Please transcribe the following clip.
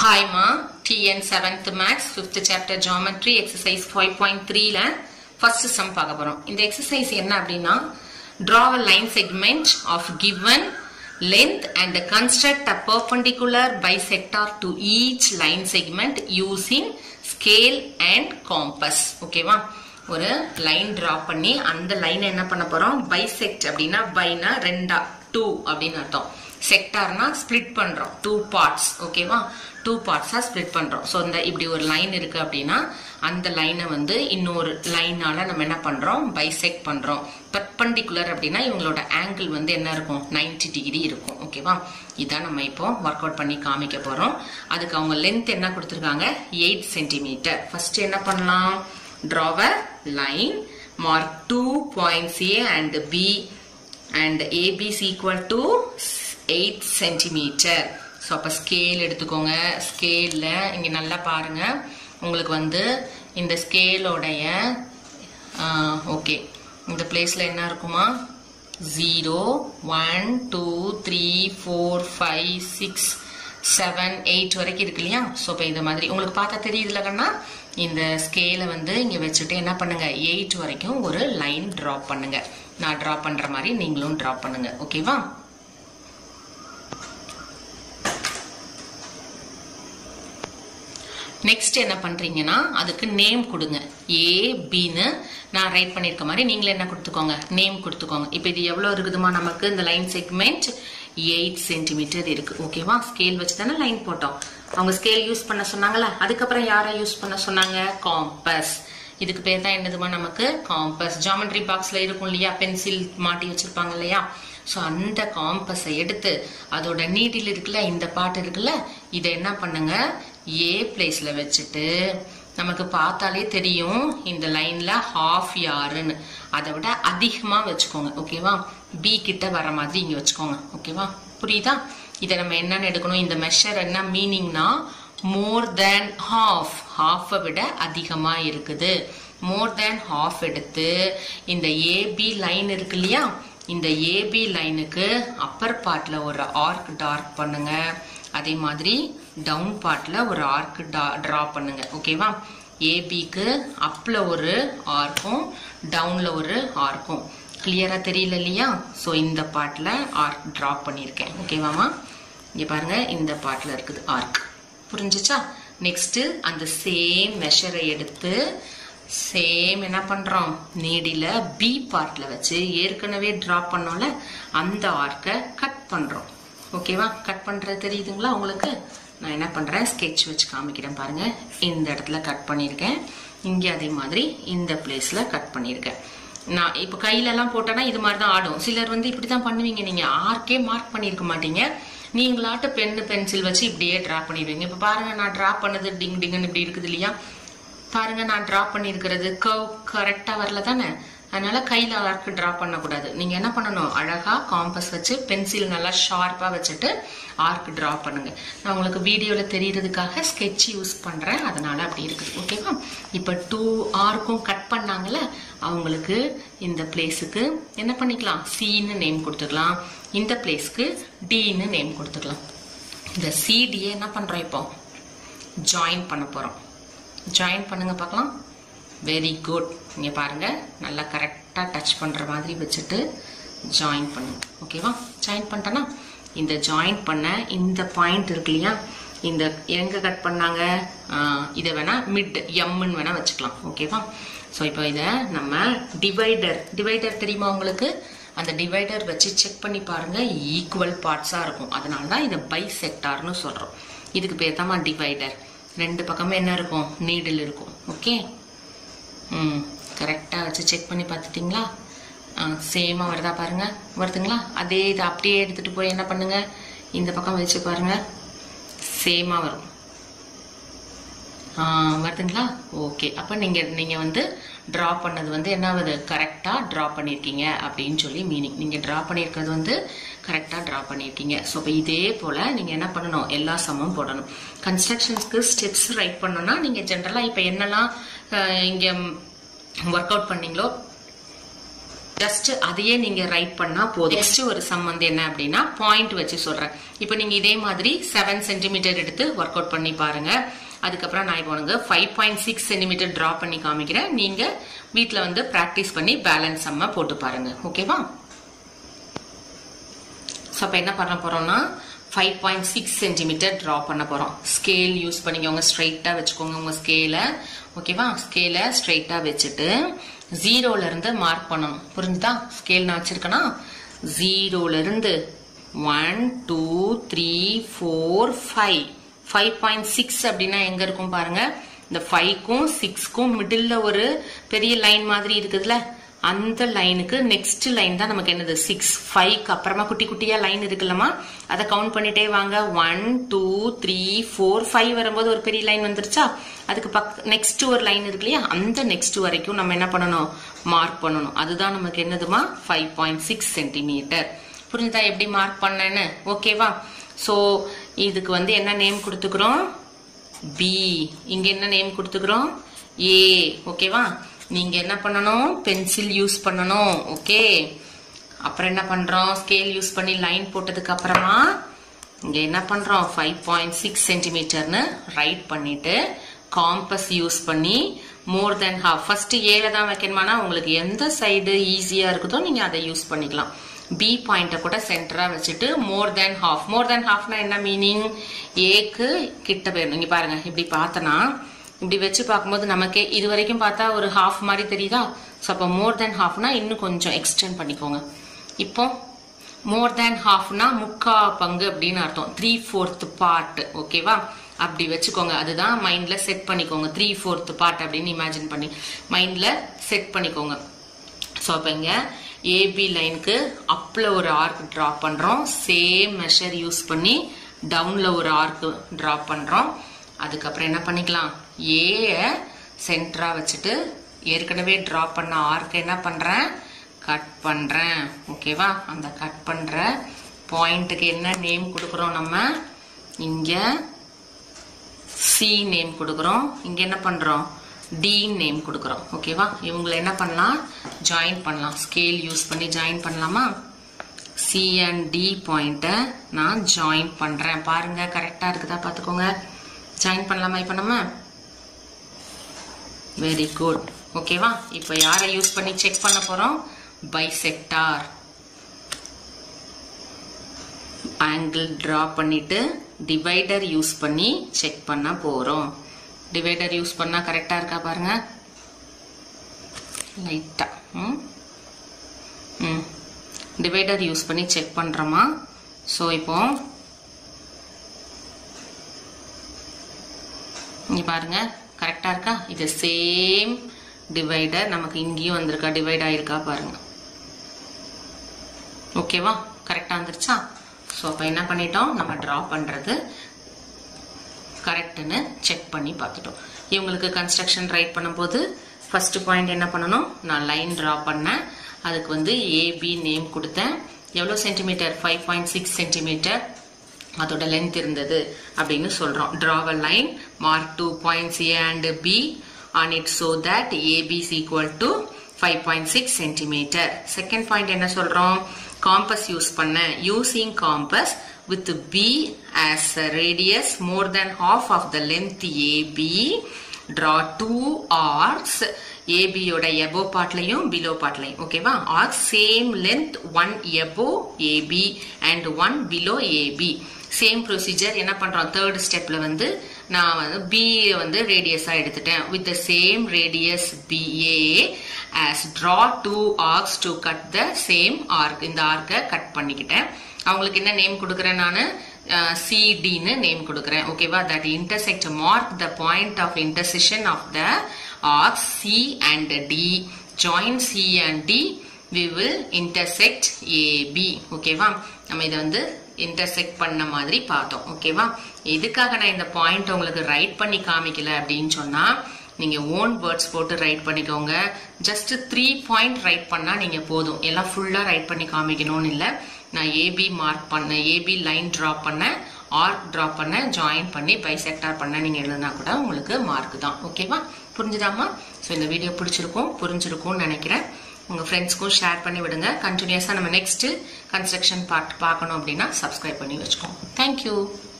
Hi Ma, TN 7th Max, 5th chapter Geometry, exercise 5.3 ல first sum பார்க்க போறோம் இந்த exercise என்ன அப்படின்னா draw a line segment of given length and construct a perpendicular bisector to each line segment using scale and compass ஓகேவா ஒரு line draw பண்ணி அந்த லைனை என்ன பண்ண போறோம் பைசெக்ட் அப்படின்னா பைனா ரெண்டா டூ அப்படின்னு அர்த்தம் செக்டார்னா ஸ்ப்ளிட் பண்றோம் டூ பார்ட்ஸ் ஓகேவா டூ பார்ட்ஸா ஸ்ப்ளிட் பண்றோம் ஸோ இந்த இப்படி ஒரு லைன் இருக்கு அப்படின்னா அந்த லைனை வந்து இன்னொரு லைனால நம்ம என்ன பண்றோம் பைசெக்ட் பண்றோம் பர்பண்டிகுலர் அப்படின்னா இவங்களோட ஆங்கிள் வந்து என்ன இருக்கும் 90 டிகிரி இருக்கும் ஓகேவா இதான் நம்ம இப்போ ஒர்க் அவுட் பண்ணி காமிக்க போறோம் அதுக்கு அவங்க லென்த் என்ன கொடுத்துருக்காங்க எயிட் சென்டிமீட்டர் ஃபர்ஸ்ட் என்ன பண்ணலாம் draw a line mark two points A and B and AB is equal to 8 centimeter so அப்போ ஸ்கேல் எடுத்துக்கோங்க ஸ்கேலில் இங்கே நல்லா பாருங்க உங்களுக்கு வந்து இந்த ஸ்கேலோடைய ஓகே இந்த பிளேஸில் என்ன இருக்குமா zero one two three four five six seven eight வரைக்கும் இருக்கு இல்லையா ஸோ இப்போ இந்த மாதிரி உங்களுக்கு பார்த்தா தெரியுதுல கண்ணா இந்த ஸ்கேலை வந்து இங்கே வச்சுட்டு என்ன பண்ணுங்க எயிட் வரைக்கும் ஒரு லைன் ட்ரா பண்ணுங்க நான் ட்ரா பண்ற மாதிரி நீங்களும் ட்ரா பண்ணுங்க ஓகேவா நெக்ஸ்ட் என்ன பண்றீங்கன்னா அதுக்கு நேம் கொடுங்க ஏ பின்னு நான் ரைட் பண்ணிருக்க மாதிரி நீங்களே என்ன கொடுத்துக்கோங்க நேம் கொடுத்துக்கோங்க இப்போ இது எவ்வளோ இருக்குதுமா நமக்கு இந்த லைன் செக்மெண்ட் எயிட் சென்டிமீட்டர் இருக்கு ஓகேவா ஸ்கேல் வச்சு தானே லைன் போட்டோம் அவங்க ஸ்கேல் யூஸ் பண்ண சொன்னாங்களா அதுக்கப்புறம் யாரை யூஸ் பண்ண சொன்னாங்க காம்பஸ் இதுக்கு பேர் தான் என்னதுமா நமக்கு காம்பஸ் ஜாமெட்ரி பாக்ஸ்ல இருக்கும் இல்லையா பென்சில் மாட்டி வச்சிருப்பாங்க இல்லையா ஸோ அந்த காம்பஸை எடுத்து அதோட நீடில் இருக்குல்ல இந்த பாட்டு இருக்குல்ல இதை என்ன பண்ணுங்க ஏ பிளேஸ்ல வச்சுட்டு நமக்கு பார்த்தாலே தெரியும் இந்த லைன்ல ஹாஃப் யாருன்னு அதை விட அதிகமா வச்சுக்கோங்க ஓகேவா பி கிட்ட வர மாதிரி இங்க வச்சுக்கோங்க ஓகேவா புரியுதா இதை நம்ம என்னன்னு எடுக்கணும் இந்த மெஷர் என்ன மீனிங்னா மோர் தேன் ஹாஃப் ஹாஃபை விட அதிகமா இருக்குது மோர் தேன் ஹாஃப் எடுத்து இந்த ஏபி லைன் இருக்கு இல்லையா இந்த ஏபி லைனுக்கு அப்பர் பார்ட்ல ஒரு ஆர்க் டார்க் பண்ணுங்க அதே மாதிரி டவுன் பார்ட்ல ஒரு ஆர்க் ட்ரா பண்ணுங்க ஓகேவா ஏபிக்கு அப்ல ஒரு ஆர்க்கும் டவுன்ல ஒரு ஆர்க்கும் கிளியரா தெரியல இல்லையா ஸோ இந்த பார்ட்ல ஆர்க் ட்ரா பண்ணியிருக்கேன் ஓகேவாமா இங்க பாருங்க இந்த பார்ட்ல இருக்குது ஆர்க் புரிஞ்சுச்சா நெக்ஸ்ட் அந்த சேம் மெஷரை எடுத்து சேம் என்ன பண்றோம் நீடில பி பார்ட்ல வச்சு ஏற்கனவே டிரா பண்ணோம்ல அந்த ஆர்க்கை கட் பண்றோம் ஓகேவா கட் பண்றது தெரியுதுங்களா உங்களுக்கு நான் என்ன பண்றேன் ஸ்கெட்ச் வச்சு காமிக்கிறேன் பாருங்க இந்த இடத்துல கட் பண்ணியிருக்கேன் இங்கே அதே மாதிரி இந்த பிளேஸ்ல கட் பண்ணியிருக்கேன் நான் இப்போ கையில எல்லாம் போட்டேன்னா இது மாதிரி தான் ஆடும் சிலர் வந்து இப்படி தான் பண்ணுவீங்க நீங்க ஆர்க்கே மார்க் பண்ணியிருக்க மாட்டீங்க நீங்களாட்ட பென்னு பென்சில் வச்சு இப்படியே ட்ரா பண்ணிடுவீங்க இப்போ பாருங்க நான் ட்ரா பண்ணது டிங் டிங்னு இப்படி இருக்குது இல்லையா பாருங்க நான் ட்ரா பண்ணியிருக்கிறது கவ் கரெக்டாக வரல தானே அதனால கையில் ஆர்க்கு ட்ரா பண்ணக்கூடாது நீங்கள் என்ன பண்ணணும் அழகாக காம்பஸ் வச்சு பென்சில் நல்லா ஷார்ப்பாக வச்சுட்டு ஆர்க் ட்ரா பண்ணுங்க நான் உங்களுக்கு வீடியோவில் தெரியறதுக்காக ஸ்கெட்ச் யூஸ் பண்ணுறேன் அதனால அப்படி இருக்குது ஓகேவா இப்போ டூ ஆர்க்கும் கட் பண்ணாங்கல்ல அவங்களுக்கு இந்த பிளேஸுக்கு என்ன பண்ணிக்கலாம் சின்னு நேம் கொடுத்துக்கலாம் இந்த பிளேஸ்க்கு டின்னு நேம் கொடுத்துக்கலாம் இந்த சிடியை என்ன பண்ணுறோம் இப்போ ஜாயின் பண்ண போகிறோம் ஜாயின் பண்ணுங்க பார்க்கலாம் வெரி குட் இங்கே பாருங்க நல்லா கரெக்டாக டச் பண்ணுற மாதிரி வச்சுட்டு ஜாயின் பண்ணுங்க ஓகேவா ஜாயின் பண்ணிட்டேன்னா இந்த ஜாயின் பண்ண இந்த பாயிண்ட் இருக்கு இல்லையா இந்த எங்க கட் பண்ணாங்க இதை வேணா மிட் எம்னு வேணா வச்சுக்கலாம் ஓகேவா ஸோ இப்போ இதை நம்ம டிவைடர் டிவைடர் தெரியுமா உங்களுக்கு அந்த டிவைடர் வச்சு செக் பண்ணி பாருங்க ஈக்குவல் பார்ட்ஸாக இருக்கும் அதனால தான் இதை பை செக்டார்னு சொல்கிறோம் இதுக்கு பேர் தான் டிவைடர் ரெண்டு பக்கமும் என்ன இருக்கும் நீடில் இருக்கும் ஓகே ம் கரெக்டாக வச்சு செக் பண்ணி பார்த்துட்டிங்களா சேமாக வருதா பாருங்க வருதுங்களா அதே இதை அப்படியே எடுத்துகிட்டு போய் என்ன பண்ணுங்க இந்த பக்கம் வச்சு பாருங்க சேமாக வரும் வருதுங்களா ஓகே அப்போ நீங்கள் நீங்கள் வந்து ட்ரா பண்ணது வந்து என்ன ஆகுது கரெக்டாக ட்ரா பண்ணியிருக்கீங்க அப்படின்னு சொல்லி மீனிங் நீங்கள் ட்ரா பண்ணியிருக்கிறது வந்து கரெக்டாக ட்ரா பண்ணியிருக்கீங்க ஸோ இப்போ இதே போல் நீங்கள் என்ன பண்ணணும் எல்லா சமமும் போடணும் கன்ஸ்ட்ரக்ஷன்ஸ்க்கு ஸ்டெப்ஸ் ரைட் பண்ணணும்னா நீங்கள் ஜென்ரலாக இப்போ என்னெல்லாம் இங்கே ஒர்க் அவுட் பண்ணீங்களோ ஜஸ்ட் அதையே நீங்க ரைட் பண்ணா போதும் நெக்ஸ்ட் ஒரு சம் வந்து என்ன அப்படின்னா பாயிண்ட் வச்சு சொல்றேன் இப்போ நீங்க இதே மாதிரி செவன் சென்டிமீட்டர் எடுத்து ஒர்க் அவுட் பண்ணி பாருங்க அதுக்கப்புறம் நான் இப்போ உனக்கு five point six centimetre draw பண்ணி காமிக்கிறேன் நீங்க வீட்டில் வந்து ப்ராக்டிஸ் பண்ணி பேலன்ஸ் செம்ம போட்டு பாருங்க ஓகேவா ஸோ அப்போ என்ன பண்ண போறோம்னா five point six centimetre draw பண்ண போறோம் ஸ்கேல் யூஸ் பண்ணிக்கோங்க ஸ்ட்ரைட்டாக வச்சுக்கோங்க உங்க ஸ்கேலை ஓகேவா ஸ்கேலை ஸ்ட்ரைட்டாக வச்சுட்டு ஜீரோல இருந்து மார்க் பண்ணணும் புரிஞ்சுதா ஸ்கேல் நான் வச்சிருக்கேனா ஜீரோல இருந்து one two three four five five point six அப்படின்னா எங்க இருக்கும் பாருங்க இந்த ஃபைவ்க்கும் சிக்ஸ்க்கும் மிடில் ஒரு பெரிய லைன் மாதிரி இருக்குதுல்ல அந்த லைனுக்கு நெக்ஸ்ட் லைன் தான் நமக்கு என்னது சிக்ஸ் ஃபைவ்க்கு அப்புறமா குட்டி குட்டியா லைன் இருக்குல்லமா அதை கவுண்ட் பண்ணிட்டே வாங்க one two three four five வரும்போது ஒரு பெரிய லைன் வந்துருச்சா அதுக்கு பக் நெக்ஸ்ட் ஒரு லைன் இருக்கு இல்லையா அந்த நெக்ஸ்ட் வரைக்கும் நம்ம என்ன பண்ணணும் மார்க் பண்ணணும் அதுதான் நமக்கு என்னதுமா ஃபைவ் பாயிண்ட் சிக்ஸ் சென்டிமீட்டர் புரிஞ்சுதா எப்படி மார்க் பண்ணேன்னு ஓகேவா ஸோ இதுக்கு வந்து என்ன நேம் கொடுத்துக்கிறோம் பி இங்க என்ன நேம் கொடுத்துக்கிறோம் ஏ ஓகேவா நீங்க என்ன பண்ணணும் பென்சில் யூஸ் பண்ணணும் ஓகே அப்புறம் என்ன பண்றோம் ஸ்கேல் யூஸ் பண்ணி லைன் போட்டதுக்கு அப்புறமா இங்க என்ன பண்றோம் ஃபைவ் பாயிண்ட் சிக்ஸ் சென்டிமீட்டர்னு ரைட் பண்ணிட்டு காம்பஸ் யூஸ் பண்ணி மோர் தென் ஹாஃப் ஃபர்ஸ்ட் ஏல தான் வைக்கணுமானா உங்களுக்கு எந்த சைடு ஈஸியா இருக்குதோ நீங்க அதை யூஸ் பண்ணிக்கலாம் பி பாயிண்ட்டை கூட சென்டரா வச்சுட்டு மோர் தென் ஹாஃப் மோர் தென் ஹாஃப்னா என்ன மீனிங் ஏக்கு கிட்ட போயிடணும் இங்க பாருங்க இப்படி பார்த்தனா இப்படி வச்சு பார்க்கும்போது நமக்கே இது வரைக்கும் பார்த்தா ஒரு ஹாஃப் மாதிரி தெரியுதா ஸோ அப்போ மோர் தென் ஹாஃப்னா இன்னும் கொஞ்சம் எக்ஸ்டெண்ட் பண்ணிக்கோங்க இப்போ மோர் தேன் ஹாஃப்னா முக்கா பங்கு அப்படின்னு அர்த்தம் த்ரீ ஃபோர்த் பார்ட் ஓகேவா அப்படி வச்சுக்கோங்க அதுதான் மைண்ட்ல செட் பண்ணிக்கோங்க த்ரீ ஃபோர்த் பார்ட் அப்படின்னு இமேஜின் பண்ணி மைண்ட்ல செட் பண்ணிக்கோங்க ஸோ அப்போ இங்க ஏபி லைனுக்கு அப்ல ஒரு ஆர்க் டிரா பண்றோம் சேம் மெஷர் யூஸ் பண்ணி டவுன்ல ஒரு ஆர்க் டிரா பண்றோம் அதுக்கப்புறம் என்ன பண்ணிக்கலாம் ஏ சென்டரா வச்சுட்டு ஏற்கனவே டிரா பண்ண ஆர்க் என்ன பண்றேன் கட் பண்றேன் ஓகேவா அந்த கட் பண்ற பாயிண்ட்டுக்கு என்ன நேம் கொடுக்குறோம் நம்ம இங்க சி நேம் கொடுக்குறோம் இங்க என்ன பண்றோம் டி நேம் கொடுக்குறோம் ஓகேவா இவங்களை என்ன பண்ணலாம் ஜாயின் பண்ணலாம் ஸ்கேல் யூஸ் பண்ணி ஜாயின் பண்ணலாமா சி அண்ட் டி பாயிண்ட்டை நான் ஜாயின் பண்றேன் பாருங்க கரெக்டா இருக்குதா பாத்துக்கோங்க ஜாயின் பண்ணலாமா இப்போ நம்ம வெரி குட் ஓகேவா இப்போ யாரை யூஸ் பண்ணி செக் பண்ண போறோம் பைசெக்டார் ஆங்கிள் டிரா பண்ணிட்டு டிவைடர் யூஸ் பண்ணி செக் பண்ண போறோம் டிவைடர் யூஸ் பண்ணா கரெக்டா இருக்கா பாருங்க லைட்டா ம் ம் டிவைடர் யூஸ் பண்ணி செக் பண்றோமா ஸோ இப்போ இங்க பாருங்க கரெக்டா இருக்கா இது சேம் டிவைடர் நமக்கு இங்கேயும் வந்திருக்கா டிவைட் ஆயிருக்கா பாருங்க ஓகேவா கரெக்டா வந்துருச்சா ஸோ அப்போ என்ன பண்ணிட்டோம் நம்ம ட்ரா பண்றது கரெக்டுன்னு செக் பண்ணி பார்த்துட்டோம் இவங்களுக்கு கன்ஸ்ட்ரக்ஷன் ரைட் பண்ணும்போது ஃபர்ஸ்ட் பாயிண்ட் என்ன பண்ணணும் நான் லைன் ட்ரா பண்ணேன் அதுக்கு வந்து ஏபி நேம் கொடுத்தேன் எவ்வளோ centimetre five point six centimetre அதோட லென்த் இருந்தது அப்படின்னு சொல்றோம் draw a line mark two points A and B on it so that AB is equal to 5.6 centimeter second point என்ன சொல்றோம் compass யூஸ் பண்ண using compass with B as a radius more than half of the length AB draw two arcs AB யோட above பார்ட்லயும் below பார்ட்லயும் ஓகேவா arcs same length one above AB and one below AB same procedure என்ன பண்றோம் third ஸ்டெப்ல வந்து நான் வந்து பி வந்து ரேடியஸா எடுத்துட்டேன் with the same radius BA as draw two arcs to cut the same arc இந்த ஆர்க்கை கட் பண்ணிக்கிட்டேன் அவங்களுக்கு என்ன நேம் கொடுக்குறேன் நான் சிடின்னு நேம் கொடுக்குறேன் ஓகேவா that intersect mark the point of intersection of the arc C and D join C and D we will intersect AB ஓகேவா நம்ம இதை வந்து இன்டர்செக்ட் பண்ண மாதிரி பார்த்தோம் ஓகேவா எதுக்காக நான் இந்த பாயிண்ட் உங்களுக்கு ரைட் பண்ணி காமிக்கல அப்படின்னு சொன்னா நீங்க ஓன் வேர்ட்ஸ் போட்டு ரைட் பண்ணிக்கோங்க ஜஸ்ட் த்ரீ பாயிண்ட் ரைட் பண்ணா நீங்க போதும் எல்லாம் ஃபுல்லா ரைட் பண்ணி காமிக்கணும்னு இல்லை நான் ஏபி மார்க் பண்ணேன் ஏபி லைன் டிரா பண்ணேன் ஆர்க் டிரா பண்ணேன் ஜாயின் பண்ணி பைசெக்டார் பண்ண நீங்க எழுதுனா கூட உங்களுக்கு மார்க் தான் ஓகேவா புரிஞ்சுதாமா ஸோ இந்த வீடியோ பிடிச்சிருக்கும் புரிஞ்சிருக்கும்னு நினைக்கிறேன் உங்கள் ஃப்ரெண்ட்ஸ்க்கும் ஷேர் பண்ணி விடுங்க கண்டினியூஸாக நம்ம நெக்ஸ்ட்டு கன்ஸ்ட்ரக்ஷன் பார்ட் பார்க்கணும் அப்படின்னா சப்ஸ்கிரைப் பண்ணி வச்சுக்கோங்க தேங்க்யூ